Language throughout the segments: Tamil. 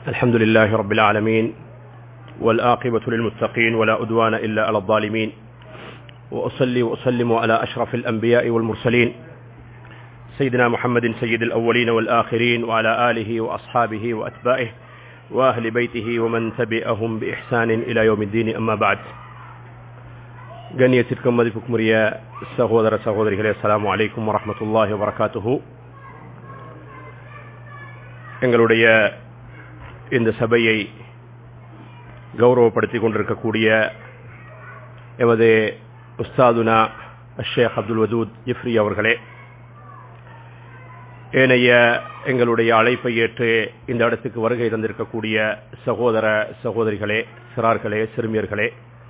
الحمد لله رب العالمين والآقبة للمتقين ولا أدوان إلا على الظالمين وأصلي وأسلم على أشرف الأنبياء والمرسلين سيدنا محمد سيد الأولين والآخرين وعلى آله وأصحابه وأتباعه وأهل بيته ومن تبعهم بإحسان إلى يوم الدين أما بعد கண்ணியத்திற்கும் மதிப்புக்குரிய சகோதர சகோதரிகளே அஸ்ஸலாமு அலைக்கும் வரஹ்மத்துல்லாஹி வபரகாத்துஹு எங்களுடைய இந்த சபையை கௌரவப்படுத்திக் கொண்டிருக்கக்கூடிய எமது உஸ்தாதுனா ஷேக் அப்துல் வதூத் இஃப்ரி அவர்களே ஏனைய எங்களுடைய அழைப்பை ஏற்று இந்த இடத்துக்கு வருகை தந்திருக்கக்கூடிய சகோதர சகோதரிகளே சிறார்களே சிறுமியர்களே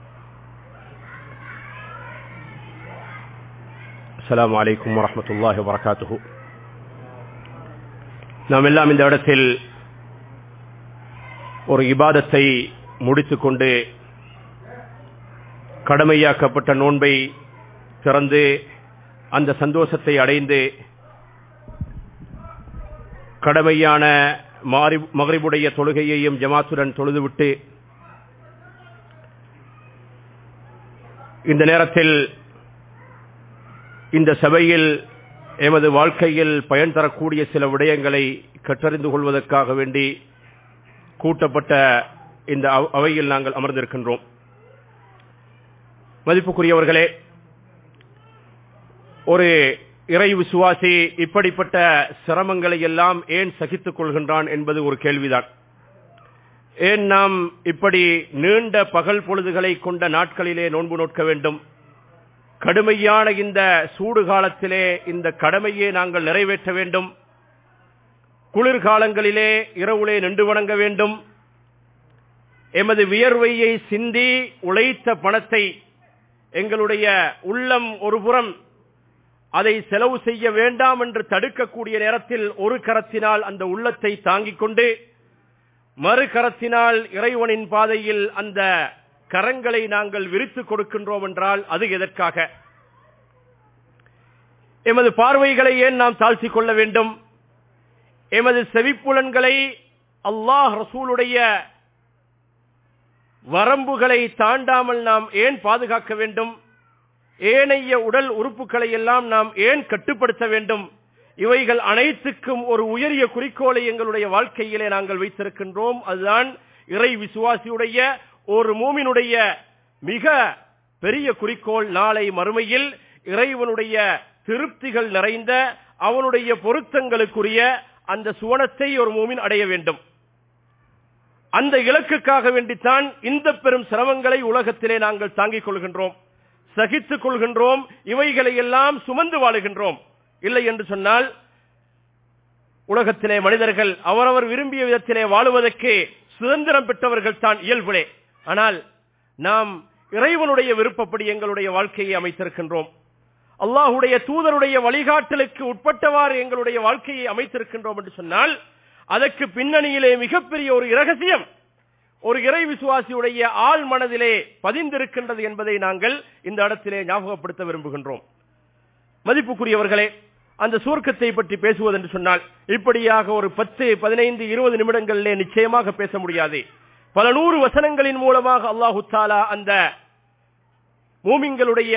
அஸ்ஸலாமு அலைக்கும் வரஹ்மத்துல்லாஹி வபரகாத்துஹு நாம் எல்லாம் இந்த இடத்தில் ஒரு இபாதத்தை முடித்துக்கொண்டு கடமையாக்கப்பட்ட நோன்பை திறந்து அந்த சந்தோஷத்தை அடைந்து கடமையான மாறி மகரிபுடைய தொழுகையையும் ஜமாத்துடன் தொழுதுவிட்டு இந்த நேரத்தில் இந்த சபையில் எமது வாழ்க்கையில் பயன் தரக்கூடிய சில விடயங்களை கற்றறிந்து கொள்வதற்காக வேண்டி கூட்டப்பட்ட இந்த அவையில் நாங்கள் அமர்ந்திருக்கின்றோம் மதிப்புக்குரியவர்களே ஒரு இறை விசுவாசி இப்படிப்பட்ட சிரமங்களை எல்லாம் ஏன் சகித்துக் கொள்கின்றான் என்பது ஒரு கேள்விதான் ஏன் நாம் இப்படி நீண்ட பகல் பொழுதுகளை கொண்ட நாட்களிலே நோன்பு நோட்க வேண்டும் கடுமையான இந்த சூடு காலத்திலே இந்த கடமையை நாங்கள் நிறைவேற்ற வேண்டும் குளிர்காலங்களிலே இரவுலே நின்று வணங்க வேண்டும் எமது வியர்வையை சிந்தி உழைத்த பணத்தை எங்களுடைய உள்ளம் ஒருபுறம் அதை செலவு செய்ய வேண்டாம் என்று தடுக்கக்கூடிய நேரத்தில் ஒரு கரத்தினால் அந்த உள்ளத்தை தாங்கிக் கொண்டு மறு கரத்தினால் இறைவனின் பாதையில் அந்த கரங்களை நாங்கள் விரித்து கொடுக்கின்றோம் என்றால் அது எதற்காக எமது பார்வைகளை ஏன் நாம் தாழ்த்திக் கொள்ள வேண்டும் எமது செவிப்புலன்களை அல்லாஹ் ரசூலுடைய வரம்புகளை தாண்டாமல் நாம் ஏன் பாதுகாக்க வேண்டும் ஏனைய உடல் உறுப்புகளை எல்லாம் நாம் ஏன் கட்டுப்படுத்த வேண்டும் இவைகள் அனைத்துக்கும் ஒரு உயரிய குறிக்கோளை எங்களுடைய வாழ்க்கையிலே நாங்கள் வைத்திருக்கின்றோம் அதுதான் இறை விசுவாசியுடைய ஒரு மூமினுடைய மிக பெரிய குறிக்கோள் நாளை மறுமையில் இறைவனுடைய திருப்திகள் நிறைந்த அவனுடைய பொருத்தங்களுக்குரிய அந்த சுவனத்தை ஒரு மூமின் அடைய வேண்டும் அந்த இலக்குக்காக வேண்டித்தான் இந்த பெரும் சிரமங்களை உலகத்திலே நாங்கள் தாங்கிக் கொள்கின்றோம் சகித்துக் கொள்கின்றோம் இவைகளை எல்லாம் சுமந்து வாழுகின்றோம் இல்லை என்று சொன்னால் உலகத்திலே மனிதர்கள் அவரவர் விரும்பிய விதத்திலே வாழுவதற்கு சுதந்திரம் பெற்றவர்கள் தான் இயல்புலே ஆனால் நாம் இறைவனுடைய விருப்பப்படி எங்களுடைய வாழ்க்கையை அமைத்திருக்கின்றோம் அல்லாஹுடைய தூதருடைய வழிகாட்டலுக்கு உட்பட்டவாறு எங்களுடைய வாழ்க்கையை அமைத்திருக்கின்றோம் என்று சொன்னால் அதற்கு பின்னணியிலே மிகப்பெரிய ஒரு இரகசியம் ஒரு இறை விசுவாசியுடைய ஆள் மனதிலே பதிந்திருக்கின்றது என்பதை நாங்கள் இந்த இடத்திலே ஞாபகப்படுத்த விரும்புகின்றோம் மதிப்புக்குரியவர்களே அந்த சுவர்க்கத்தை பற்றி பேசுவது என்று சொன்னால் இப்படியாக ஒரு பத்து பதினைந்து இருபது நிமிடங்களிலே நிச்சயமாக பேச முடியாது பல நூறு வசனங்களின் மூலமாக அல்லாஹு தாலா அந்த மூமிங்களுடைய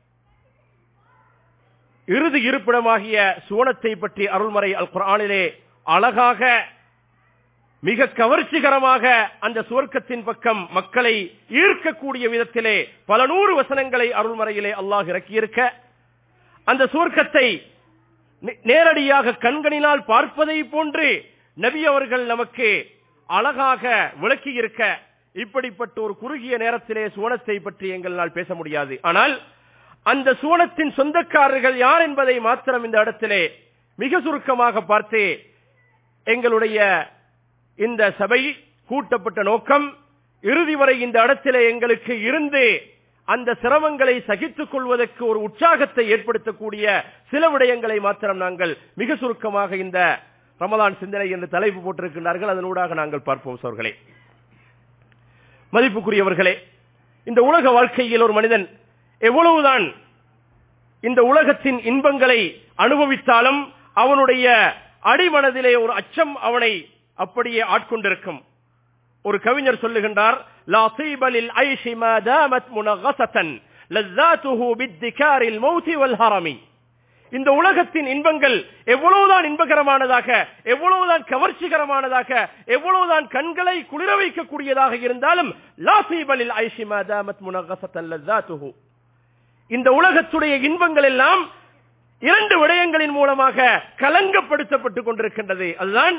இறுதி இருப்பிடமாகிய சுவனத்தை பற்றி அருள்மறை அல் குரானிலே அழகாக மிக கவர்ச்சிகரமாக அந்த சுவர்க்கத்தின் பக்கம் மக்களை ஈர்க்கக்கூடிய விதத்திலே பல நூறு வசனங்களை அருள்மறையிலே அல்லாஹ் இறக்கியிருக்க அந்த சுவர்க்கத்தை நேரடியாக கண்களினால் பார்ப்பதை போன்று நபி அவர்கள் நமக்கு அழகாக விளக்கி இருக்க இப்படிப்பட்ட ஒரு குறுகிய நேரத்திலே சுவனத்தை பற்றி எங்களால் பேச முடியாது ஆனால் அந்த சுவனத்தின் சொந்தக்காரர்கள் யார் என்பதை மாத்திரம் இந்த இடத்திலே மிக சுருக்கமாக பார்த்து எங்களுடைய இந்த சபை கூட்டப்பட்ட நோக்கம் இறுதி வரை இந்த இடத்திலே எங்களுக்கு இருந்து அந்த சிரமங்களை சகித்துக் கொள்வதற்கு ஒரு உற்சாகத்தை ஏற்படுத்தக்கூடிய சில விடயங்களை மாத்திரம் நாங்கள் மிக சுருக்கமாக இந்த ரமதான் சிந்தனை என்று தலைப்பு போட்டிருக்கின்றார்கள் அதனூடாக நாங்கள் பார்ப்போம் சோர்களே மதிப்புக்குரியவர்களே இந்த உலக வாழ்க்கையில் ஒரு மனிதன் எவ்வளவுதான் இந்த உலகத்தின் இன்பங்களை அனுபவித்தாலும் அவனுடைய அடிமனதிலே ஒரு அச்சம் அவனை அப்படியே ஆட்கொண்டிருக்கும் ஒரு கவிஞர் சொல்லுகின்றார் லா தீபலில் ஐஷி மா தாமத் முனகசத்தன் லஸ்ஸாத்துஹு பித்திகாரில் மௌதி வல் ஹரமி இந்த உலகத்தின் இன்பங்கள் எவ்வளவுதான் இன்பகரமானதாக எவ்வளவுதான் கவர்ச்சிகரமானதாக எவ்வளவுதான் கண்களை குளிர வைக்கக்கூடியதாக இருந்தாலும் லா தீபலில் ஐஷி மா தாமத் முனகசத்தன் லஸ்ஸாத்துஹு இந்த உலகத்துடைய இன்பங்கள் எல்லாம் இரண்டு விடயங்களின் மூலமாக கலங்கப்படுத்தப்பட்டுக் கொண்டிருக்கின்றது அதுதான்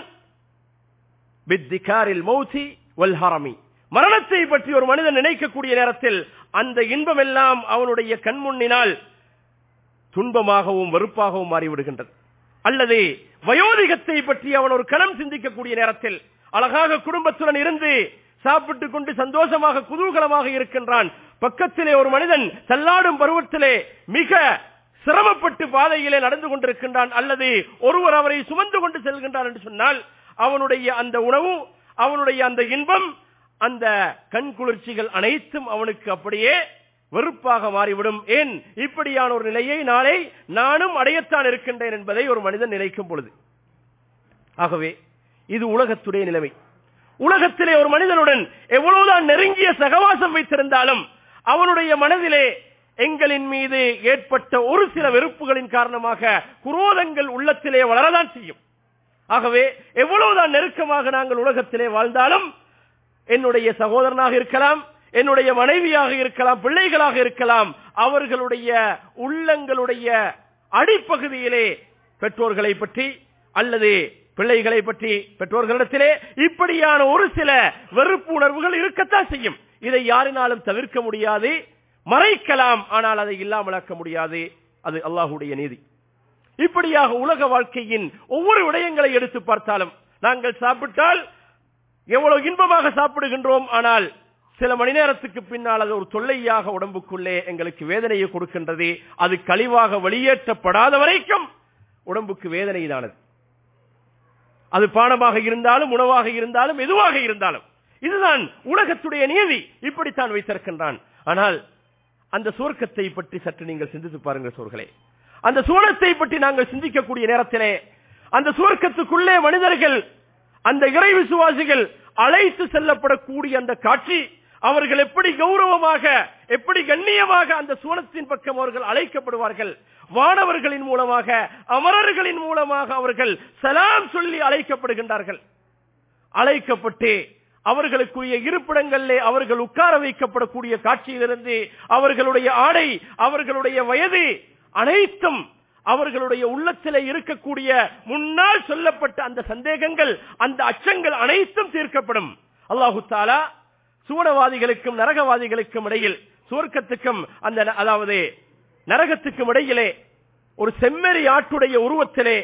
பித்திகாரில் மௌதி வல் ஹரமி மரணத்தை பற்றி ஒரு மனிதன் நினைக்கக்கூடிய நேரத்தில் அந்த இன்பம் எல்லாம் அவனுடைய கண்முன்னினால் துன்பமாகவும் வெறுப்பாகவும் மாறிவிடுகின்றது அல்லது வயோதிகத்தை பற்றி அவன் ஒரு கணம் சிந்திக்கக்கூடிய நேரத்தில் அழகாக குடும்பத்துடன் இருந்து சாப்பிட்டுக் கொண்டு சந்தோஷமாக குதூகலமாக இருக்கின்றான் பக்கத்திலே ஒரு மனிதன் தள்ளாடும் பருவத்திலே மிக சிரமப்பட்டு பாதையிலே நடந்து கொண்டிருக்கின்றான் அல்லது ஒருவர் அவரை சுமந்து கொண்டு செல்கின்றான் என்று சொன்னால் அவனுடைய அந்த உணவு அவனுடைய அந்த இன்பம் அந்த கண் குளிர்ச்சிகள் அனைத்தும் அவனுக்கு அப்படியே வெறுப்பாக மாறிவிடும் ஏன் இப்படியான ஒரு நிலையை நாளை நானும் அடையத்தான் இருக்கின்றேன் என்பதை ஒரு மனிதன் நினைக்கும் பொழுது ஆகவே இது உலகத்துடைய நிலைமை உலகத்திலே ஒரு மனிதனுடன் எவ்வளவுதான் நெருங்கிய சகவாசம் வைத்திருந்தாலும் அவனுடைய மனதிலே எங்களின் மீது ஏற்பட்ட ஒரு சில வெறுப்புகளின் காரணமாக குரோதங்கள் உள்ளத்திலே வளரதான் செய்யும் ஆகவே எவ்வளவுதான் நெருக்கமாக நாங்கள் உலகத்திலே வாழ்ந்தாலும் என்னுடைய சகோதரனாக இருக்கலாம் என்னுடைய மனைவியாக இருக்கலாம் பிள்ளைகளாக இருக்கலாம் அவர்களுடைய உள்ளங்களுடைய அடிப்பகுதியிலே பெற்றோர்களை பற்றி அல்லது பிள்ளைகளை பற்றி பெற்றோர்களிடத்திலே இப்படியான ஒரு சில வெறுப்பு உணர்வுகள் இருக்கத்தான் செய்யும் இதை யாரினாலும் தவிர்க்க முடியாது மறைக்கலாம் ஆனால் அதை இல்லாமலாக்க முடியாது அது அல்லாஹுடைய நீதி இப்படியாக உலக வாழ்க்கையின் ஒவ்வொரு விடயங்களை எடுத்து பார்த்தாலும் நாங்கள் சாப்பிட்டால் எவ்வளவு இன்பமாக சாப்பிடுகின்றோம் ஆனால் சில மணி நேரத்துக்கு பின்னால் அது ஒரு தொல்லையாக உடம்புக்குள்ளே எங்களுக்கு வேதனையை கொடுக்கின்றது அது கழிவாக வெளியேற்றப்படாத வரைக்கும் உடம்புக்கு வேதனைதானது அது பானமாக இருந்தாலும் உணவாக இருந்தாலும் எதுவாக இருந்தாலும் இதுதான் உலகத்துடைய நீதி இப்படித்தான் வைத்திருக்கின்றான் ஆனால் அந்த சுவர்க்கத்தை பற்றி சற்று நீங்கள் சிந்தித்து பாருங்கள் சோர்களே அந்த சூழத்தை பற்றி நாங்கள் சிந்திக்கக்கூடிய நேரத்திலே அந்த சுவர்க்கத்துக்குள்ளே மனிதர்கள் அந்த இறை விசுவாசிகள் அழைத்து செல்லப்படக்கூடிய அந்த காட்சி அவர்கள் எப்படி கௌரவமாக எப்படி கண்ணியமாக அந்த சூழத்தின் பக்கம் அவர்கள் அழைக்கப்படுவார்கள் வானவர்களின் மூலமாக அமரர்களின் மூலமாக அவர்கள் சலாம் சொல்லி அழைக்கப்படுகின்றார்கள் அழைக்கப்பட்டு அவர்களுக்குரிய இருப்பிடங்களிலே அவர்கள் உட்கார வைக்கப்படக்கூடிய காட்சியிலிருந்து அவர்களுடைய ஆடை அவர்களுடைய வயது அனைத்தும் அவர்களுடைய உள்ளத்திலே இருக்கக்கூடிய முன்னால் சொல்லப்பட்ட அந்த சந்தேகங்கள் அந்த அச்சங்கள் அனைத்தும் தீர்க்கப்படும் அல்லாஹு தாலா சூனவாதிகளுக்கும் நரகவாதிகளுக்கும் இடையில் சுவர்க்கத்துக்கும் அந்த அதாவது நரகத்துக்கும் இடையிலே ஒரு செம்மறி ஆட்டுடைய உருவத்திலே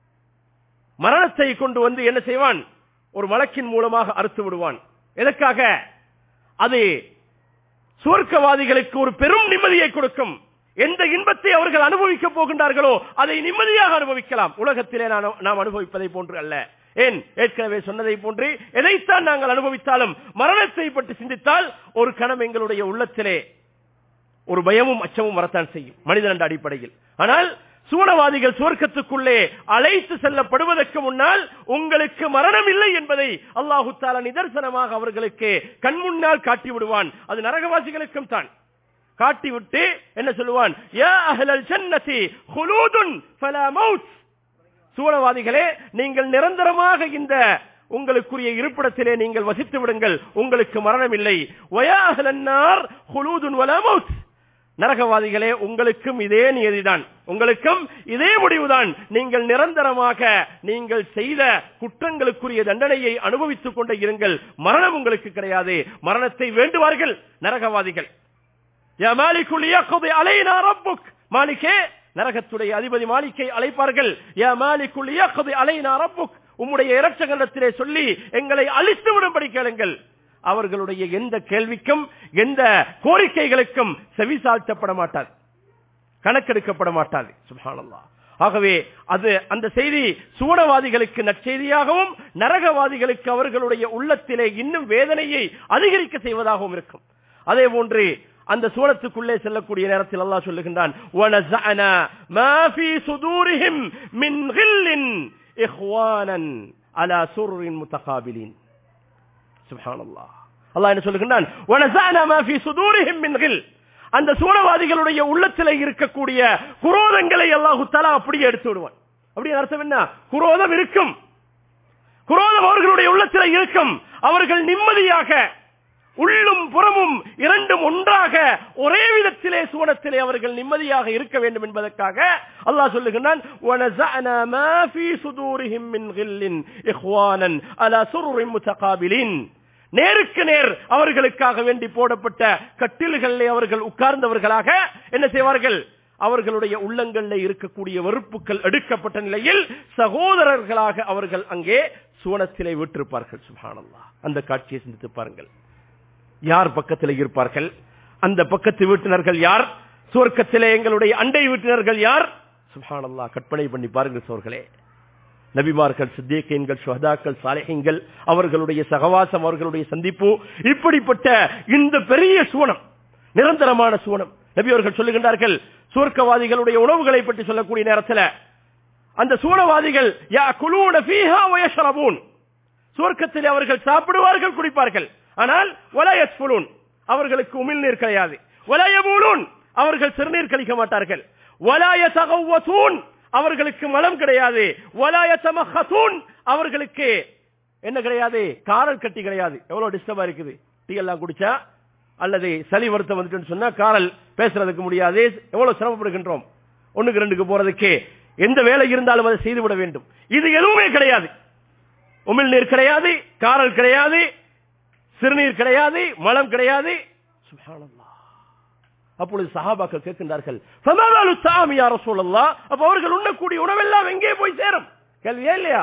மரணத்தை கொண்டு வந்து என்ன செய்வான் ஒரு வழக்கின் மூலமாக அறுத்து விடுவான் எதற்காக அது சுவர்க்கவாதிகளுக்கு ஒரு பெரும் நிம்மதியை கொடுக்கும் எந்த இன்பத்தை அவர்கள் அனுபவிக்க போகின்றார்களோ அதை நிம்மதியாக அனுபவிக்கலாம் உலகத்திலே நாம் அனுபவிப்பதை போன்று அல்ல ஏன் ஏற்கனவே சொன்னதை போன்று எதைத்தான் நாங்கள் அனுபவித்தாலும் மரணத்தை பற்றி சிந்தித்தால் ஒரு கணம் எங்களுடைய உள்ளத்திலே ஒரு பயமும் அச்சமும் வரத்தான் செய்யும் மனிதன் என்ற அடிப்படையில் ஆனால் சூனவாதிகள் சுவர்க்கத்துக்குள்ளே அழைத்து செல்லப்படுவதற்கு முன்னால் உங்களுக்கு மரணம் இல்லை என்பதை அல்லாஹு தாலா நிதர்சனமாக அவர்களுக்கு கண்முன்னால் காட்டி விடுவான் அது நரகவாசிகளுக்கும் தான் காட்டிவிட்டு என்ன சொல்லுவான் யா அஹ்லல் ஜன்னதி ஹுலூதுன் ஃபலா மௌத் சூழவாதிகளே நீங்கள் நிரந்தரமாக இந்த உங்களுக்குரிய இருப்பிடத்திலே நீங்கள் வசித்து விடுங்கள் உங்களுக்கு மரணம் இல்லை வயாஹலன்னார் ஹுலூதுன் வலா மௌத் நரகவாதிகளே உங்களுக்கும் இதே நியதிதான் உங்களுக்கும் இதே முடிவுதான் நீங்கள் நிரந்தரமாக நீங்கள் செய்த குற்றங்களுக்குரிய தண்டனையை அனுபவித்துக் கொண்டே இருங்கள் மரணம் உங்களுக்கு கிடையாது மரணத்தை வேண்டுவார்கள் நரகவாதிகள் யா மாலிகுல் யக்தி அலைனா ரப்புக் மாலிகே நரகத்துடைய அதிபதி மாலிக்கை அழைப்பார்கள் யா மாலிகுல் யக்தி அலைனா ரப்புக் உம்முடைய இரட்சகண்டத்திலே சொல்லி எங்களை அழித்து விடும்படி கேளுங்கள் அவர்களுடைய எந்த கேள்விக்கும் எந்த கோரிக்கைகளுக்கும் செவிசாழ்த்தப்பட மாட்டாது கணக்கெடுக்கப்பட மாட்டாது சுபானல்லா ஆகவே அது அந்த செய்தி சூடவாதிகளுக்கு நற்செய்தியாகவும் நரகவாதிகளுக்கு அவர்களுடைய உள்ளத்திலே இன்னும் வேதனையை அதிகரிக்க செய்வதாகவும் இருக்கும் அதே போன்று அந்த சூழத்துக்குள்ளே செல்லக்கூடிய நேரத்தில் அல்லாஹ் சொல்லுகின்றான் وَنَزَعْنَا مَا فِي صُدُورِهِمْ مِنْ غِلٍّ إِخْوَانًا அலா சுருரின் முத்தகாபிலின் சுப்ஹானல்லாஹ் அல்லாஹ் என்ன சொல்லுகின்றான் வனஸஅனா மா ஃபீ சுதூரிஹிம் மின் கில் அந்த சூழவாதிகளுடைய உள்ளத்திலே இருக்கக்கூடிய குரோதங்களை அல்லாஹு தஆலா அப்படியே எடுத்து விடுவான் அப்படி அர்த்தம் என்ன குரோதம் இருக்கும் குரோதம் அவர்களுடைய உள்ளத்திலே இருக்கும் அவர்கள் நிம்மதியாக உள்ளும் புறமும் இரண்டும் ஒன்றாக ஒரே விதத்திலே சுவனத்திலே அவர்கள் நிம்மதியாக இருக்க வேண்டும் என்பதற்காக அல்லாஹ் சொல்லுகிறான் وَنَزَعْنَا مَا فِي صُدُورِهِم مِّن غِلٍّ إِخْوَانًا عَلَى سُرُرٍ مُتَقَابِلِينَ நேருக்கு நேர் அவர்களுக்காக வேண்டி போடப்பட்ட கட்டில்களிலே அவர்கள் உட்கார்ந்தவர்களாக என்ன செய்வார்கள் அவர்களுடைய உள்ளங்களில் இருக்கக்கூடிய வெறுப்புகள் எடுக்கப்பட்ட நிலையில் சகோதரர்களாக அவர்கள் அங்கே சுவனத்திலே விட்டிருப்பார்கள் சுபானல்லா அந்த காட்சியை சிந்தித்து பாருங்கள் யார் பக்கத்தில் இருப்பார்கள் அந்த பக்கத்து வீட்டினர்கள் யார் சுவர்க்கத்திலே எங்களுடைய அண்டை வீட்டினர்கள் யார் சுபானல்லா கற்பனை பண்ணி பாருங்கள் சோர்களே நபிமார்கள் சித்தேக்கீன்கள் சுஹதாக்கள் சாலைகள் அவர்களுடைய சகவாசம் அவர்களுடைய சந்திப்பு இப்படிப்பட்ட இந்த பெரிய சுவனம் நிரந்தரமான சுவனம் நபி அவர்கள் சொல்லுகின்றார்கள் சுவர்க்கவாதிகளுடைய உணவுகளை பற்றி சொல்லக்கூடிய நேரத்தில் அந்த சூனவாதிகள் யா குலூன ஃபீஹா வயஷ்ரபூன் சுவர்க்கத்தில் அவர்கள் சாப்பிடுவார்கள் குடிப்பார்கள் ஆனால் வலயஸ்புலூன் அவர்களுக்கு உமிழ்நீர் கிடையாது வலயபூலூன் அவர்கள் சிறுநீர் கழிக்க மாட்டார்கள் வலாய தகவத்தூன் அவர்களுக்கு மலம் கிடையாது வலாய தமஹத்தூன் அவர்களுக்கு என்ன கிடையாது காரல் கட்டி கிடையாது எவ்வளவு டிஸ்டர்பா இருக்குது டீ எல்லாம் குடிச்சா அல்லது சளி வருத்தம் வந்துட்டு சொன்னா காரல் பேசுறதுக்கு முடியாது எவ்வளவு சிரமப்படுகின்றோம் ஒண்ணுக்கு ரெண்டுக்கு போறதுக்கு எந்த வேலை இருந்தாலும் அதை செய்துவிட வேண்டும் இது எதுவுமே கிடையாது உமிழ்நீர் கிடையாது காரல் கிடையாது சிறுநீர் கிடையாது மலம் கிடையாது சுப்ஹானல்லாஹ் அப்பொழுது சஹாபாக்கள் கேட்கின்றார்கள் ஃபமாலு தாம் யா ரசூலல்லாஹ் அப்ப அவர்கள் உண்ணக்கூடிய உணவெல்லாம் எங்கே போய் சேரும் கேள்வியா இல்லையா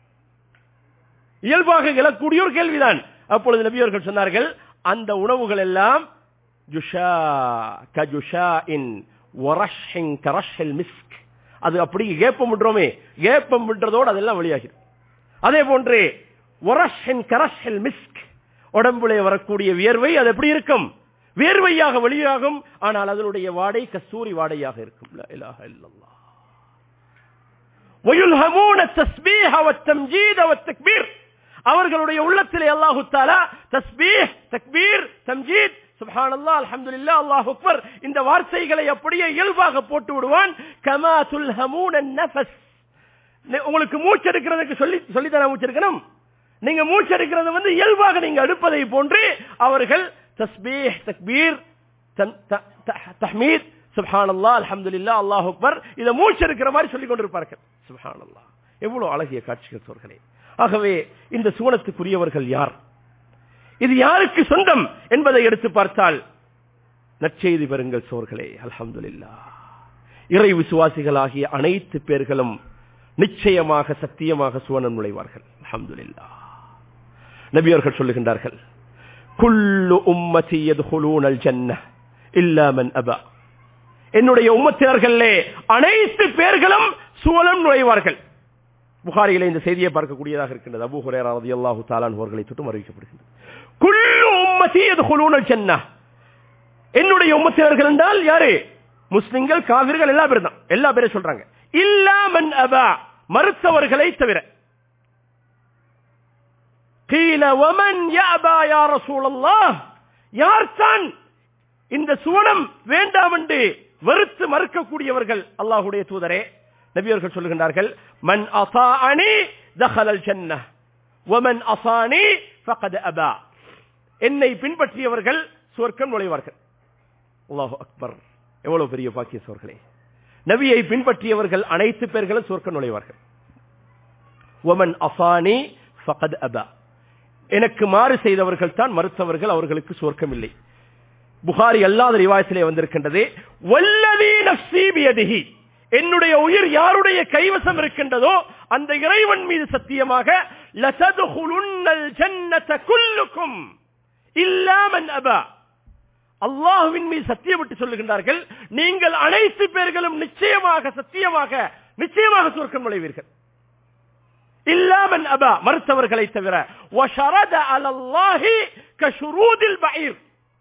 இயல்பாக எழக்கூடிய ஒரு கேள்விதான் அப்பொழுது நபி அவர்கள் சொன்னார்கள் அந்த உணவுகள் எல்லாம் ஜுஷா கஜுஷா இன் வரஷின் கரஷல் மிஸ்க் அது அப்படி ஏப்பம் விடுறோமே ஏப்பம் விடுறதோடு அதெல்லாம் வெளியாகிடும் அதே போன்று ஒரஷன் கரஷல் மிஸ்க் உடம்புலே வரக்கூடிய வியர்வை அது எப்படி இருக்கும் வியர்வையாக வெளியாகும் ஆனால் அதனுடைய வாடை கஸ்தூரி வாடையாக இருக்கும் லா இலாஹ இல்லல்லாஹ் ويلهمون التسبيح والتمجيد والتكبير அவர்களுடைய உள்ளத்திலே அல்லாஹு தாலா தஸ்பீஹ் தக்பீர் தம்ஜீத் சுப்ஹானல்லாஹ் அல்ஹம்துலில்லாஹ் அல்லாஹ் அக்பர் இந்த வார்த்தைகளை அப்படியே இயல்பாக போட்டு விடுவான் கமா துல்ஹமூன நஃபஸ் உங்களுக்கு மூச்செடுக்கிறதுக்கு சொல்லி சொல்லி தர மூச்செடுக்கணும் நீங்க மூச்செடுக்கிறது வந்து இயல்பாக நீங்க எடுப்பதை போன்று அவர்கள் தஸ்பீஹ் தக்பீர் தஹ்மீத் சுப்ஹானல்லாஹ் அல்ஹம்துலில்லாஹ் அல்லாஹ் அக்பர் இத மூச்செடுக்கிற மாதிரி சொல்லிக் கொண்டிருப்பார்கள் சுப்ஹானல்லாஹ் எவ்வளவு அழகிய காட்சிகள் சோர்களே ஆகவே இந்த சுவனத்துக்குரியவர்கள் யார் இது யாருக்கு சொந்தம் என்பதை எடுத்து பார்த்தால் நற்செய்தி பெறுங்கள் சோர்களே அல்ஹம்துலில்லா இறை விசுவாசிகளாகிய அனைத்து பேர்களும் நிச்சயமாக சத்தியமாக சுவனம் நுழைவார்கள் அல்ஹம்துலில்லா நபியர்கள் சொல்லுகின்றார்கள் குல்லு உம்மதி யதுகுலூனல் ஜன்ன இல்லா மன் அபா என்னுடைய உம்மத்தினர்களே அனைத்து பேர்களும் சுவனம் நுழைவார்கள் புகாரியிலே இந்த செய்தியை பார்க்கக்கூடியதாக இருக்கின்றது அபு ஹுரேரா ரலியல்லாஹு தஆலா அவர்களை தொட்டும் அறிவிக்கப்படுகின்றது குல்லு உம்மதி யதுகுலூனல் ஜன்ன என்னுடைய உம்மத்தினர்கள் என்றால் யாரு முஸ்லிம்கள் காவிர்கள் எல்லா பேரும் தான் எல்லா பேரும் சொல்றாங்க இல்லா மன் அபா மறுத்தவர்களை தவிர கீழ ஒமன் யாபா யா ரசூலல்லாஹ் யார் தான் இந்த சுவனம் வேண்டாம் என்று வெறுத்து மறுக்கக்கூடியவர்கள் அல்லாஹுடைய தூதரே நபியர்கள் சொல்லுகின்றார்கள் மன் அசாஅனி தஹலல் ஜன்னஹ் வமன் அசானி ஃபகத் அபா என்னை பின்பற்றியவர்கள் சுவர்க்கம் நுழைவார்கள் அல்லாஹு அக்பர் எவ்வளவு பெரிய பாக்கிய சோர்களே நபியை பின்பற்றியவர்கள் அனைத்து பேர்களும் சுவர்க்கம் நுழைவார்கள் ஒமன் அசானி ஃபகத் அபா எனக்கு மாறு செய்தவர்கள் தான் மறுத்தவர்கள் அவர்களுக்கு சுவர்க்கம் இல்லை புகாரி அல்லாத ரிவாயத்திலே வந்திருக்கின்றது வல்லதி நஃப்ஸி பியதிஹி என்னுடைய உயிர் யாருடைய கைவசம் இருக்கின்றதோ அந்த இறைவன் மீது சத்தியமாக லததுகுலுன்னல் ஜன்னத குல்லுக்கும் இல்லாமன் அபா அல்லாஹுவின் மீது சத்தியமிட்டு சொல்லுகின்றார்கள் நீங்கள் அனைத்து பேர்களும் நிச்சயமாக சத்தியமாக நிச்சயமாக சுவர்க்கம் நுழைவீர்கள் இல்லாமன் அபா மறுத்தவர்களை தவிர வஷரத அலல்லாஹி கஷுரூதில் பயிர்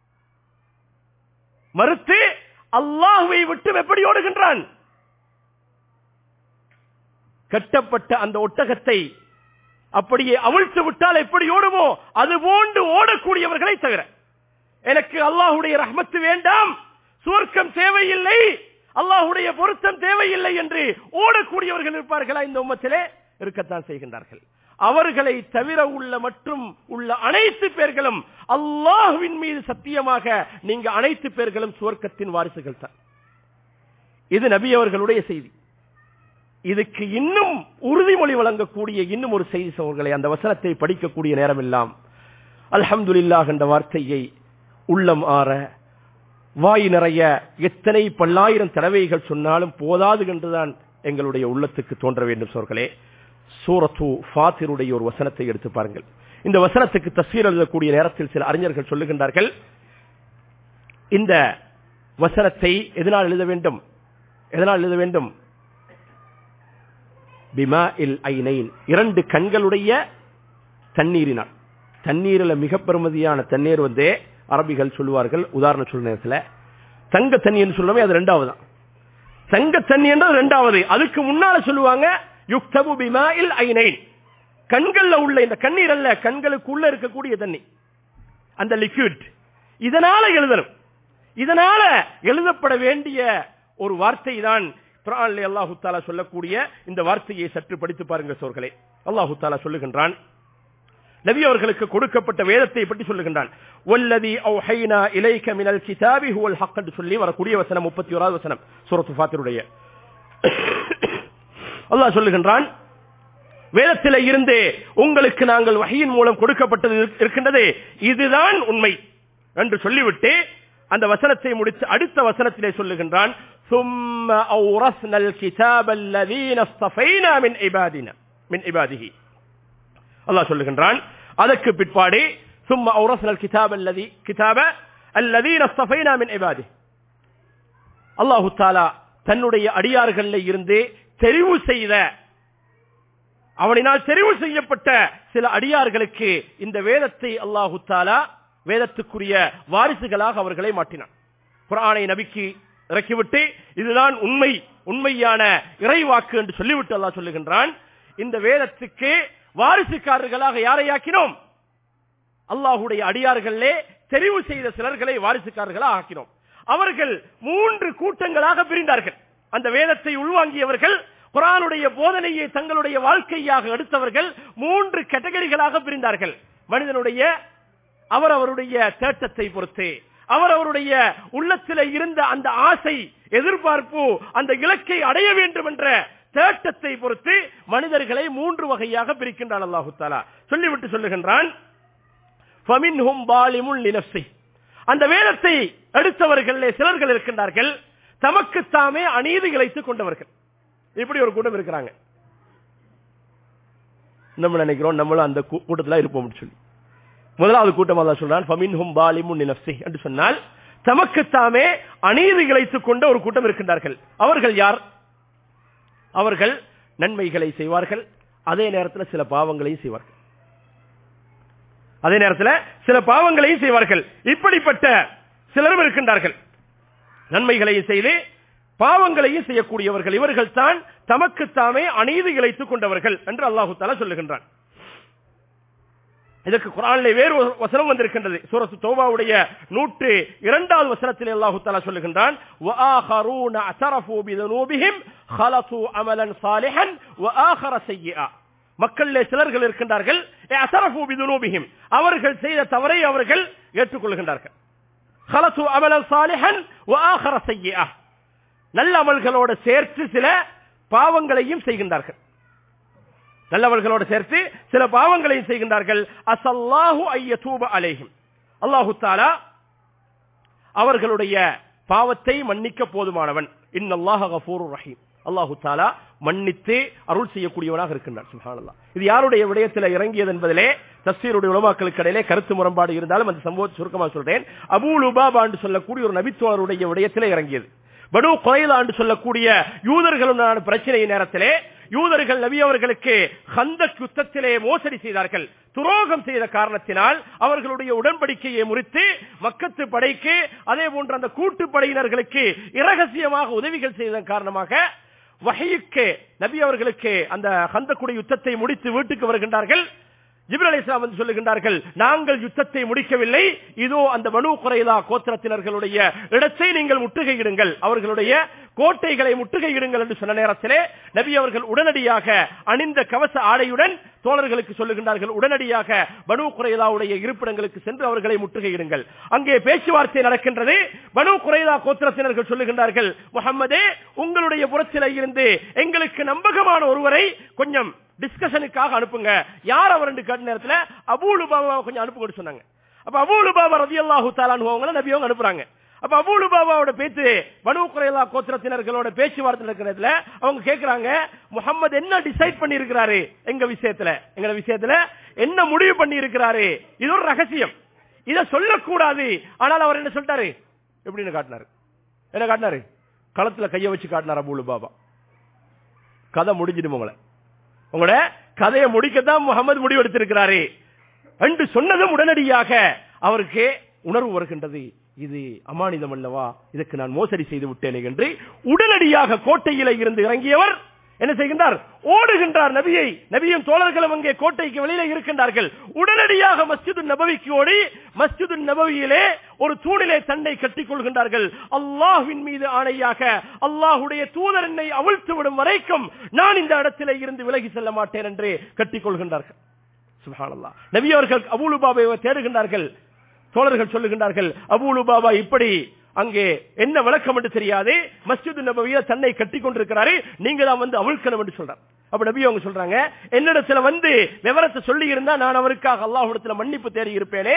மறுத்து அல்லாஹுவை விட்டு எப்படி ஓடுகின்றான் கட்டப்பட்ட அந்த ஒட்டகத்தை அப்படியே அவிழ்த்து விட்டால் எப்படி ஓடுமோ அது போன்று ஓடக்கூடியவர்களை தவிர எனக்கு அல்லாஹுடைய ரஹ்மத்து வேண்டாம் சுவர்க்கம் தேவையில்லை அல்லாஹுடைய பொருத்தம் தேவையில்லை என்று ஓடக்கூடியவர்கள் இருப்பார்களா இந்த உம்மத்திலே இருக்கத்தான் செய்கின்றார்கள் அவர்களை தவிர உள்ள மற்றும் உள்ள அனைத்து பேர்களும் அல்லாஹுவின் மீது சத்தியமாக நீங்க அனைத்து பேர்களும் சுவர்க்கத்தின் வாரிசுகள் தான் இது நபி அவர்களுடைய செய்தி இதுக்கு இன்னும் உறுதிமொழி வழங்கக்கூடிய இன்னும் ஒரு செய்தி சோழர்களை அந்த வசனத்தை படிக்கக்கூடிய நேரம் எல்லாம் அல்ஹம்துலில்லாஹ் என்ற வார்த்தையை உள்ளம் ஆற வாய் நிறைய எத்தனை பல்லாயிரம் தடவைகள் சொன்னாலும் போதாது என்றுதான் எங்களுடைய உள்ளத்துக்கு தோன்ற வேண்டும் சோர்களே சூரத்து ஃபாத்திருடைய ஒரு வசனத்தை எடுத்து பாருங்கள் இந்த வசனத்துக்கு தஸ்வீர் எழுதக்கூடிய நேரத்தில் சில அறிஞர்கள் சொல்லுகின்றார்கள் இந்த வசனத்தை எதனால் எழுத வேண்டும் எதனால் எழுத வேண்டும் பிமா இல் ஐனைன் இரண்டு கண்களுடைய தண்ணீரினால் தண்ணீரில் மிக பெருமதியான தண்ணீர் வந்து அரபிகள் சொல்லுவார்கள் உதாரண சொல்ல நேரத்தில் தங்க தண்ணி சொல்லுமே அது ரெண்டாவது தங்க தண்ணி என்றது ரெண்டாவது அதுக்கு முன்னால சொல்லுவாங்க யுக்தபு பிமா இல் ஐனைன் கண்கள்ல உள்ள இந்த கண்ணீர் அல்ல கண்களுக்குள்ள இருக்கக்கூடிய தண்ணி அந்த லிக்விட் இதனால எழுதணும் இதனால எழுதப்பட வேண்டிய ஒரு வார்த்தை தான் குரான்ல அல்லாஹு தாலா சொல்லக்கூடிய இந்த வார்த்தையை சற்று படித்து பாருங்க சோர்களே அல்லாஹு தாலா சொல்லுகின்றான் நபி அவர்களுக்கு கொடுக்கப்பட்ட வேதத்தை பற்றி சொல்லுகின்றான் வல்லதி அவுஹைனா இலைக்க மினல் கிதாபி ஹுவல் ஹக் என்று சொல்லி வரக்கூடிய வசனம் முப்பத்தி ஓராவது வசனம் சூரத்து ஃபாத்திருடைய அல்லாஹ் சொல்லுகின்றான் வேதத்தில இருந்து உங்களுக்கு நாங்கள் வகையின் மூலம் கொடுக்கப்பட்டது இருக்கின்றது இதுதான் உண்மை என்று சொல்லிவிட்டு அந்த வசனத்தை முடித்து அடுத்த வசனத்திலே சொல்லுகின்றான் ثم أورثنا الكتاب الذين اصطفينا من عبادنا من عباده அல்லாஹ் சொல்லுகின்றான் அதற்கு பிற்பாடு ثم أورثنا الكتاب الذي كتاب الذين اصطفينا من عباده அல்லாஹு தாலா தன்னுடைய அடியார்களில் இருந்து தெரிவு செய்த அவனினால் தெரிவு செய்யப்பட்ட சில அடியார்களுக்கு இந்த வேதத்தை அல்லாஹு தாலா வேதத்துக்குரிய வாரிசுகளாக அவர்களை மாற்றினான் குரானை நபிக்கு இறக்கிவிட்டு இதுதான் உண்மை உண்மையான இறைவாக்கு என்று சொல்லிவிட்டு அல்லாஹ் சொல்லுகின்றான் இந்த வேதத்துக்கு வாரிசுக்காரர்களாக யாரை ஆக்கினோம் அல்லாஹுடைய அடியார்களே தெரிவு செய்த சிலர்களை வாரிசுக்காரர்களாக ஆக்கினோம் அவர்கள் மூன்று கூட்டங்களாக பிரிந்தார்கள் அந்த வேதத்தை உள்வாங்கியவர்கள் குரானுடைய போதனையை தங்களுடைய வாழ்க்கையாக எடுத்தவர்கள் மூன்று கேட்டகரிகளாக பிரிந்தார்கள் மனிதனுடைய அவர் அவருடைய தேட்டத்தை பொறுத்து அவர் அவருடைய உள்ளத்தில் இருந்த அந்த ஆசை எதிர்பார்ப்பு அந்த இலக்கை அடைய வேண்டும் என்ற தேட்டத்தை பொறுத்து மனிதர்களை மூன்று வகையாக பிரிக்கின்றான் அல்லாஹு தாலா சொல்லிவிட்டு சொல்லுகின்றான் அந்த வேதத்தை எடுத்தவர்கள் சிலர்கள் இருக்கின்றார்கள் தமக்கு தாமே அநீதி இழைத்துக் கொண்டவர்கள் இப்படி ஒரு கூட்டம் இருக்கிறாங்க நம்ம நினைக்கிறோம் நம்மளும் அந்த கூட்டத்தில் இருப்போம் சொல்லி முதலாவது கூட்டம் அல்லா சொல்றான் ஃபமின்ஹும் பாலிமுன் நஃப்ஸி என்று சொன்னால் தமக்கு தாமே அநீதி இழைத்துக் கொண்ட ஒரு கூட்டம் இருக்கின்றார்கள் அவர்கள் யார் அவர்கள் நன்மைகளை செய்வார்கள் அதே நேரத்தில் சில பாவங்களையும் செய்வார்கள் அதே நேரத்தில் சில பாவங்களையும் செய்வார்கள் இப்படிப்பட்ட சிலரும் இருக்கின்றார்கள் நன்மைகளையும் செய்து பாவங்களையும் செய்யக்கூடியவர்கள் இவர்கள் தான் தமக்கு தாமே அநீதி இழைத்துக் கொண்டவர்கள் என்று அல்லாஹு தாலா சொல்லுகின்றான் இதற்கு குரானிலே வேறு வசனம் வந்திருக்கின்றது சூரத்து தௌபாவுடைய நூற்று இரண்டாவது வசனத்தில் அல்லாஹு தாலா சொல்லுகின்றான் وآخرون اعترفوا بذنوبهم خلطوا عملا صالحا وآخر سيئا மக்களிலே சிலர்கள் இருக்கின்றார்கள் اعترفوا بذنوبهم அவர்கள் செய்த தவறை அவர்கள் ஏற்றுக்கொள்கின்றார்கள் خلطوا عملا صالحا وآخر سيئا நல்ல அமல்களோடு சேர்த்து சில பாவங்களையும் செய்கின்றார்கள் நல்லவர்களோடு சேர்த்து சில பாவங்களையும் செய்கின்றார்கள் அசல்லாஹு ஐயதூப அலைஹிம் அல்லாஹு தாலா அவர்களுடைய பாவத்தை மன்னிக்க போதுமானவன் இன்னல்லாஹ கஃபூர் ரஹீம் அல்லாஹு தாலா மன்னித்து அருள் செய்யக்கூடியவனாக இருக்கின்றார் சுஹானல்லா இது யாருடைய விடயத்தில் இறங்கியது என்பதிலே தஸ்தீருடைய உலமாக்களுக்கு இடையிலே கருத்து முரண்பாடு இருந்தாலும் அந்த சம்பவத்தை சுருக்கமாக சொல்றேன் அபூ லுபாபா என்று சொல்லக்கூடிய ஒரு நபித்துவருடைய விடயத்தில் இறங்கியது படு குறைலா என்று சொல்லக்கூடிய யூதர்களுடனான பிரச்சனை நேரத்திலே யூதர்கள் நபி அவர்களுக்கு ஹந்த யுத்தத்திலே மோசடி செய்தார்கள் துரோகம் செய்த காரணத்தினால் அவர்களுடைய உடன்படிக்கையை முறித்து மக்கத்து படைக்கு அதே போன்ற அந்த கூட்டு படையினர்களுக்கு இரகசியமாக உதவிகள் செய்ததன் காரணமாக வகையுக்கு நபி அவர்களுக்கு அந்த கந்தக்குடி யுத்தத்தை முடித்து வீட்டுக்கு வருகின்றார்கள் ஜிப்ரல் அலிஸ்லாம் வந்து சொல்லுகின்றார்கள் நாங்கள் யுத்தத்தை முடிக்கவில்லை இதோ அந்த பனு குறைலா கோத்திரத்தினர்களுடைய இடத்தை நீங்கள் முற்றுகையிடுங்கள் அவர்களுடைய கோட்டைகளை முற்றுகையிடுங்கள் என்று சொன்ன நேரத்திலே நபி அவர்கள் உடனடியாக அணிந்த கவச ஆடையுடன் தோழர்களுக்கு சொல்லுகின்றார்கள் உடனடியாக பனு குறைலாவுடைய இருப்பிடங்களுக்கு சென்று அவர்களை முற்றுகையிடுங்கள் அங்கே பேச்சுவார்த்தை நடக்கின்றது பனு குறைலா கோத்திரத்தினர்கள் சொல்லுகின்றார்கள் முகம்மதே உங்களுடைய புறத்திலே இருந்து எங்களுக்கு நம்பகமான ஒருவரை கொஞ்சம் டிஸ்கஷனுக்காக அனுப்புங்க யார் அவர் கேட்ட நேரத்துல அபூலுபாபா கொஞ்சம் அனுப்புங்கன்னு சொன்னாங்க அப்ப அபூலுபாபா ரதி அல்லாஹு தாலான் நபி அவங்க அனுப்புறாங்க அப்ப அபூலுபாபாவோட பேச்சு பனு குறைலா கோத்திரத்தினர்களோட பேச்சுவார்த்தை நடக்கிறதுல அவங்க கேக்குறாங்க முகமது என்ன டிசைட் பண்ணி இருக்கிறாரு எங்க விஷயத்துல எங்க விஷயத்துல என்ன முடிவு பண்ணி இருக்கிறாரு இது ஒரு ரகசியம் இத சொல்லக்கூடாது ஆனால் அவர் என்ன சொல்லிட்டாரு எப்படின்னு காட்டினாரு என்ன காட்டினாரு களத்துல கைய வச்சு காட்டினார் அபூலு பாபா கதை முடிஞ்சிடும் உங்களை உங்களோட கதையை முடிக்கத்தான் முகமது முடிவெடுத்திருக்கிறாரு என்று சொன்னதும் உடனடியாக அவருக்கு உணர்வு வருகின்றது இது அமானிதம் அல்லவா இதற்கு நான் மோசடி செய்து விட்டேனே என்று உடனடியாக கோட்டையில இருந்து இறங்கியவர் என்ன செய்கின்றார் ஓடுகின்றார் நபியை நபியும் தோழர்களும் அங்கே கோட்டைக்கு வெளியில இருக்கின்றார்கள் உடனடியாக மஸ்ஜிது நபவிக்கு ஓடி மஸ்ஜிது நபவியிலே ஒரு தூணிலே தன்னை கட்டிக் கொள்கின்றார்கள் அல்லாஹ்வின் மீது ஆணையாக அல்லாஹுடைய தூதர் என்னை அவிழ்த்து விடும் வரைக்கும் நான் இந்த இடத்திலே இருந்து விலகி செல்ல மாட்டேன் என்று கட்டிக் கொள்கின்றார்கள் சுபஹானல்லாஹ் நபி அவர்கள் அபூலுபாபை தேடுகின்றார்கள் தோழர்கள் சொல்லுகின்றார்கள் அபூலு பாபா இப்படி அங்கே என்ன விளக்கம் என்று தெரியாது மஸ்ஜிது நபவியில தன்னை கட்டி கொண்டிருக்கிறாரு நீங்க தான் வந்து அவிழ்க்கணும் என்று சொல்றார் அப்ப நபி அவங்க சொல்றாங்க என்னிடத்துல வந்து விவரத்தை சொல்லி இருந்தா நான் அவருக்காக அல்லாஹ்விடத்துல மன்னிப்பு தேடி இருப்பேனே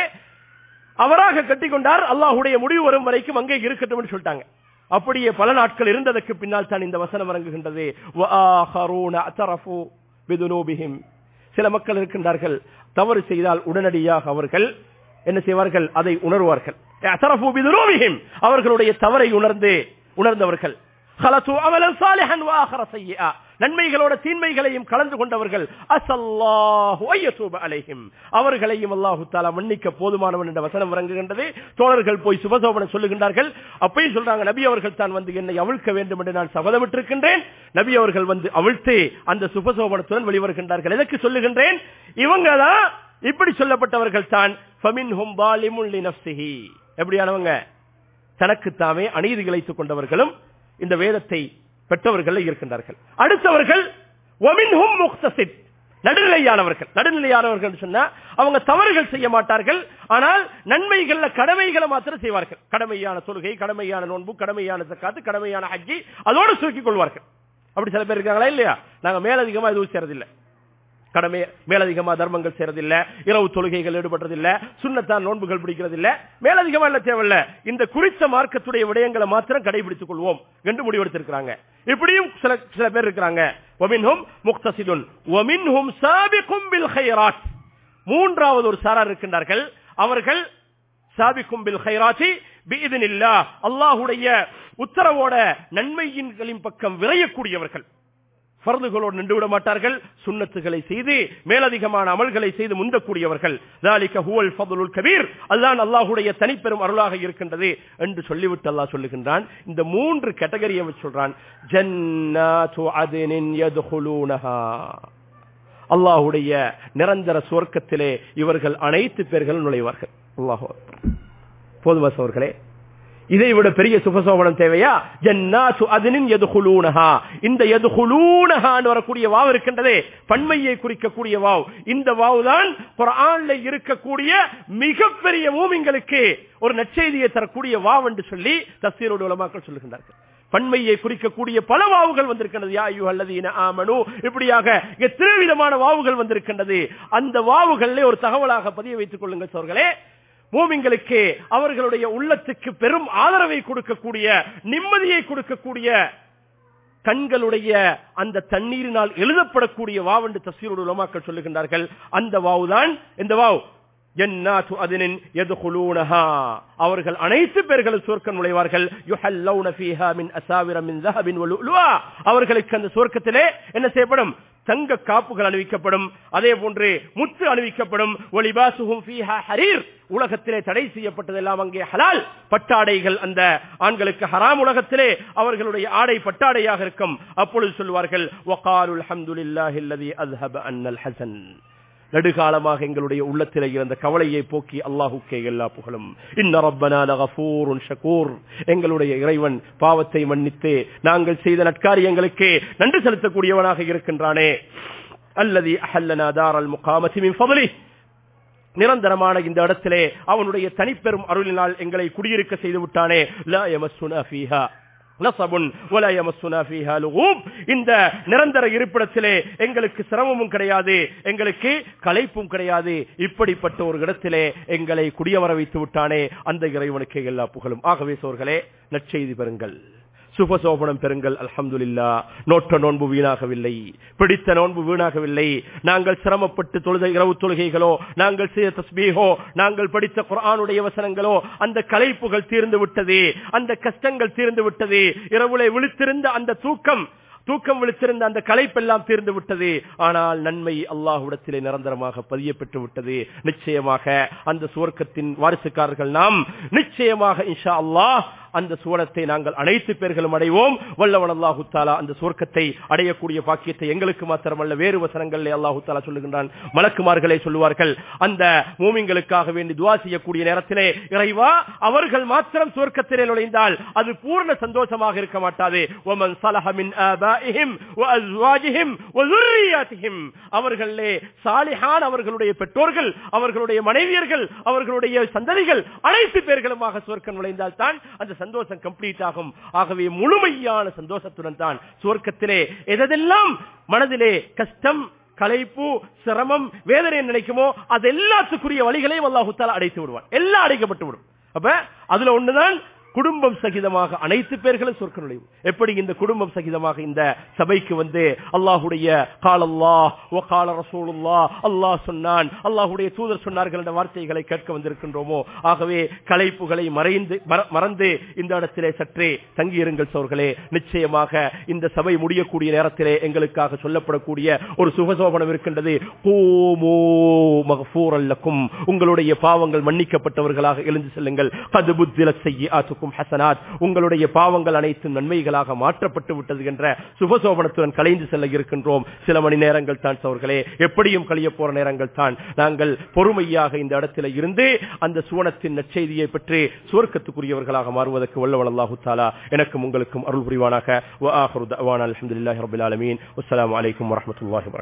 அவராக கட்டிக்கொண்டார் அல்லாஹுடைய முடிவு வரும் வரைக்கும் அங்கே இருக்கட்டும் என்று சொல்லிட்டாங்க அப்படியே பல நாட்கள் இருந்ததற்கு பின்னால் தான் இந்த வசனம் இறங்குகின்றது وَآخَرُونَ اعْتَرَفُوا بِذُنُوبِهِمْ. சில மக்கள் இருக்கின்றார்கள் தவறு செய்தால் உடனடியாக அவர்கள் என்ன செய்வார்கள் அதை உணர்வார்கள் اعترفوا بذنوبهم. அவர்களுடைய தவறை உணர்ந்து உணர்ந்தவர்கள் خلطوا عملا صالحا واخر سيئا நன்மைகளோட தீன்மைகளையும் கலந்து கொண்டவர்கள் அசல்லாஹு ஐயசூப அலைஹிம் அவர்களையும் அல்லாஹு தாலா மன்னிக்க போதுமானவன் என்ற வசனம் இறங்குகின்றது தோழர்கள் போய் சுபசோபனம் சொல்லுகின்றார்கள் அப்பயும் சொல்றாங்க நபி அவர்கள் தான் வந்து என்னை அவிழ்க்க வேண்டும் என்று நான் சபதமிட்டிருக்கின்றேன் நபி அவர்கள் வந்து அவிழ்த்து அந்த சுபசோபனத்துடன் வெளிவருகின்றார்கள் எதற்கு சொல்லுகின்றேன் இவங்க தான் இப்படி சொல்லப்பட்டவர்கள் தான் ஃபமின்ஹும் பாலிமுல் லினஃப்ஸிஹி எப்படியானவங்க தனக்குத்தாமே அநீதி இழைத்துக் கொண்டவர்களும் இந்த வேதத்தை பெற்றவர்கள் இருக்கின்றார்கள் அடுத்தவர்கள் ஒமின்ஹும் முக்தசித் நடுநிலையானவர்கள் நடுநிலையானவர்கள் சொன்னா அவங்க தவறுகள் செய்ய மாட்டார்கள் ஆனால் நன்மைகள்ல கடமைகளை மாத்திரம் செய்வார்கள் கடமையான தொழுகை கடமையான நோன்பு கடமையான சக்காத்து கடமையான ஹஜ்ஜி அதோடு சுருக்கிக் கொள்வார்கள் அப்படி சில பேர் இருக்காங்களா இல்லையா நாங்க மேலதிகமா எதுவும் செய்யறதில்லை கடமை மேலதிகமா தர்மங்கள் செய்யறதில்ல இரவு தொழுகைகள் ஈடுபடுறதில்ல சுண்ணத்தான் நோன்புகள் பிடிக்கிறதில்ல மேலதிகமா இல்ல தேவையில்ல இந்த குறித்த மார்க்கத்துடைய விடயங்களை மாத்திரம் கடைபிடித்துக் கொள்வோம் என்று முடிவெடுத்திருக்கிறாங்க இப்படியும் சில சில பேர் இருக்கிறாங்க ஒமின்ஹும் முக்தசிதுன் ஒமின்ஹும் சாபிக்கும் பில் ஹைராத் மூன்றாவது ஒரு சாரார் இருக்கின்றார்கள் அவர்கள் சாபிக்கும் பில் ஹைராத்தி பீதனில்லா அல்லாஹுடைய உத்தரவோட நன்மையின்களின் பக்கம் விரையக்கூடியவர்கள் பரதுகளோடு நின்று விட மாட்டார்கள் சுண்ணத்துகளை செய்து மேலதிகமான அமல்களை செய்து முந்தக்கூடியவர்கள் ذَلِكَ هُوَ الْفَضْلُ الْكَبِيرُ அதுதான் அல்லாஹ்வுடைய தனிப்பெரும் அருளாக இருக்கின்றது என்று சொல்லிவிட்டு அல்லாஹ் சொல்லுகின்றான் இந்த மூன்று கேட்டகரியை வச்சு சொல்றான் ஜன்னாத்து அத்னின் யத்ஹுலூனஹா அல்லாஹ்வுடைய நிரந்தர சுவர்க்கத்திலே இவர்கள் அனைத்து பேர்களும் நுழைவார்கள் அல்லாஹ் போதுமா சோர்களே இதை விட பெரிய சுபசோபனம் தேவையா ஜன்னாத்து அதனின் எதுகுலூனஹா இந்த எதுகுலூனஹான்னு வரக்கூடிய வாவ் இருக்கின்றதே பன்மையை குறிக்கக்கூடிய வாவ் இந்த வாவ் தான் குர்ஆன்ல இருக்கக்கூடிய மிகப்பெரிய மூமிங்களுக்கு ஒரு நற்செய்தியை தரக்கூடிய வாவ் என்று சொல்லி தஸ்தீரோட உலமாக்கள் சொல்லுகின்றார்கள் பன்மையை குறிக்கக்கூடிய பல வாவுகள் வந்திருக்கின்றது யா அல்லதீன ஆமனு இப்படியாக எத்தனை விதமான வாவுகள் வந்திருக்கின்றது அந்த வாவுகளிலே ஒரு தகவலாக பதிய வைத்துக் கொள்ளுங்கள் சோர்களே மூமிங்களுக்கு அவர்களுடைய உள்ளத்துக்கு பெரும் ஆதரவை கொடுக்கக்கூடிய நிம்மதியை கொடுக்கக்கூடிய கண்களுடைய அந்த தண்ணீரினால் எழுதப்படக்கூடிய வாவ் என்று தஸ்வீரோடு உலமாக்கள் சொல்லுகின்றார்கள் அந்த வாவு தான் இந்த வாவ் ஜன்னாத்து அதனின் யதுகுலூனஹா அவர்கள் அனைத்து பேர்களும் சுவர்க்கம் நுழைவார்கள் யுஹல்லௌன ஃபீஹா மின் அசாவிர மின் ذهب வலுலுஆ அவர்களுக்கு அந்த சுவர்க்கத்திலே என்ன செய்யப்படும் தங்க காப்புகள் அணிவிக்கப்படும் அதே போன்று முத்து அணிவிக்கப்படும் ஒலிபாசுகும் ஃபீஹா ஹரீர் உலகத்திலே தடை செய்யப்பட்டதெல்லாம் அங்கே ஹலால் பட்டாடைகள் அந்த ஆண்களுக்கு ஹராம் உலகத்திலே அவர்களுடைய ஆடை பட்டாடையாக இருக்கும் அப்பொழுது சொல்வார்கள் வகாலுல் ஹம்துலில்லாஹி அல்லதி அஸ்ஹப அன்னல் ஹசன் நெடுகாலமாக எங்களுடைய உள்ளத்திலே இருந்த கவலையை போக்கி அல்லாஹுக்கே எல்லா புகழும் இன்ன ரப்பனா லகஃபூருன் ஷகூர் எங்களுடைய இறைவன் பாவத்தை மன்னித்து நாங்கள் செய்த நற்காரியங்களுக்கு நன்றி செலுத்தக்கூடியவனாக இருக்கின்றானே அல்லதி அஹல்லனா தாரல் முகாமத்தி மின் ஃபضலிஹ் நிரந்தரமான இந்த இடத்திலே அவனுடைய தனிப்பெரும் அருளினால் எங்களை குடியிருக்க செய்து விட்டானே லா யமஸ்ஸுனா ஃபீஹா நசபுன் வலா யமஸ்ஸுனா ஃபீஹா லுகூப் இந்த நிரந்தர இருப்பிடத்திலே எங்களுக்கு சிரமமும் கிடையாது எங்களுக்கு களைப்பும் கிடையாது இப்படிப்பட்ட ஒரு இடத்திலே எங்களை குடியமர வைத்து விட்டானே அந்த இறைவனுக்கே எல்லா புகழும் ஆகவே சோர்களே நற்செய்தி பெறுங்கள் சுபசோபனம் பெறுங்கள் அல்ஹம்துலில்லா நோட்ட நோன்பு வீணாகவில்லை பிடித்த நோன்பு வீணாகவில்லை நாங்கள் சிரமப்பட்டு தொழுத இரவு தொழுகைகளோ நாங்கள் செய்த தஸ்பீகோ நாங்கள் படித்த குர்ஆனுடைய வசனங்களோ அந்த கலைப்புகள் தீர்ந்து விட்டது அந்த கஷ்டங்கள் தீர்ந்து விட்டது இரவுலே விழித்திருந்த அந்த தூக்கம் தூக்கம் விழித்திருந்த அந்த களைப்பெல்லாம் தீர்ந்து விட்டது ஆனால் நன்மை அல்லாஹ்விடத்திலே நிரந்தரமாக பதியப்பட்டு விட்டது நிச்சயமாக அந்த சுவர்க்கத்தின் வாரிசுக்காரர்கள் நாம் நிச்சயமாக இன்ஷா அல்லாஹ் அந்த சுவனத்தை நாங்கள் அனைத்து பேர்களும் அடைவோம் வல்லவன் அல்லாஹு தாலா அந்த சுவர்க்கத்தை அடையக்கூடிய பாக்கியத்தை எங்களுக்கு மாத்திரமல்ல வேறு வசனங்களிலே அல்லாஹு தாலா சொல்லுகின்றான் மலக்குமார்களே சொல்லுவார்கள் அந்த மூமிங்களுக்காக வேண்டி துவா செய்யக்கூடிய நேரத்திலே இறைவா அவர்கள் மாத்திரம் சுவர்க்கத்திலே நுழைந்தால் அது பூர்ண சந்தோஷமாக இருக்க மாட்டாது ஒமன் சலஹமின் ஆபாஇஹிம் வஅஸ்வாஜிஹிம் வذرياتهم அவர்களே சாலிஹான் அவர்களுடைய பெற்றோர்கள் அவர்களுடைய மனைவியர்கள் அவர்களுடைய சந்ததிகள் அனைத்து பேர்களுமாக சுவர்க்கம் நுழைந்தால் தான் அந்த சந்தோஷம் கம்ப்ளீட் ஆகும் ஆகவே முழுமையான சந்தோஷத்துடன் தான் சுவர்க்கத்திலே எதெல்லாம் மனதிலே கஷ்டம் களைப்பு சிரமம் வேதனை நினைக்குமோ அது எல்லாத்துக்குரிய வழிகளையும் அல்லாஹு தாலா அடைத்து விடுவான் எல்லாம் அடைக்கப்பட்டு விடும் அப்ப அதுல ஒண்ணுதான் குடும்பம் சகிதமாக அனைத்து பேர்களும் சொர்க்க நுழைவு எப்படி இந்த குடும்பம் சகிதமாக இந்த சபைக்கு வந்து அல்லாஹுடைய கால் அல்லாஹ் ஓ கால ரசூலுல்லா அல்லாஹ் சொன்னான் அல்லாஹுடைய தூதர் சொன்னார்கள் என்ற வார்த்தைகளை கேட்க வந்திருக்கின்றோமோ ஆகவே களைப்புகளை மறைந்து மற- மறந்து இந்த இடத்திலே சற்றே தங்கியிருங்கள் சோர்களே நிச்சயமாக இந்த சபை முடியக்கூடிய நேரத்திலே எங்களுக்காக சொல்லப்படக்கூடிய ஒரு சுகசோபனம் இருக்கின்றது கூமூ மகஃபூரல் லக்கும் உங்களுடைய பாவங்கள் மன்னிக்கப்பட்டவர்களாக எழுந்து செல்லுங்கள் கது புத்தில செய்யாத்துக்கும் ஹசனாத் உங்களுடைய பாவங்கள் அனைத்தும் நன்மைகளாக மாற்றப்பட்டு விட்டது என்ற சுபசோபனத்துடன் கலைந்து செல்ல இருக்கின்றோம் சில மணி நேரங்கள் தான் சோர்களே எப்படியும் கழிய போற நேரங்கள் தான் நாங்கள் பொறுமையாக இந்த இடத்துல இருந்து அந்த சுவனத்தின் நற்செய்தியை பெற்று சுவர்க்கத்துக்குரியவர்களாக மாறுவதற்கு வல்லவன் அல்லாஹு தாலா எனக்கும் உங்களுக்கும் அருள் புரிவானாக வ ஆஹிரு தஅவானா அல்ஹம்துலில்லாஹி ரப்பில் ஆலமீன் வஸ்ஸலாமு அலைக்கும் வரஹ்மத்துல்லாஹி வபரகாத்துஹு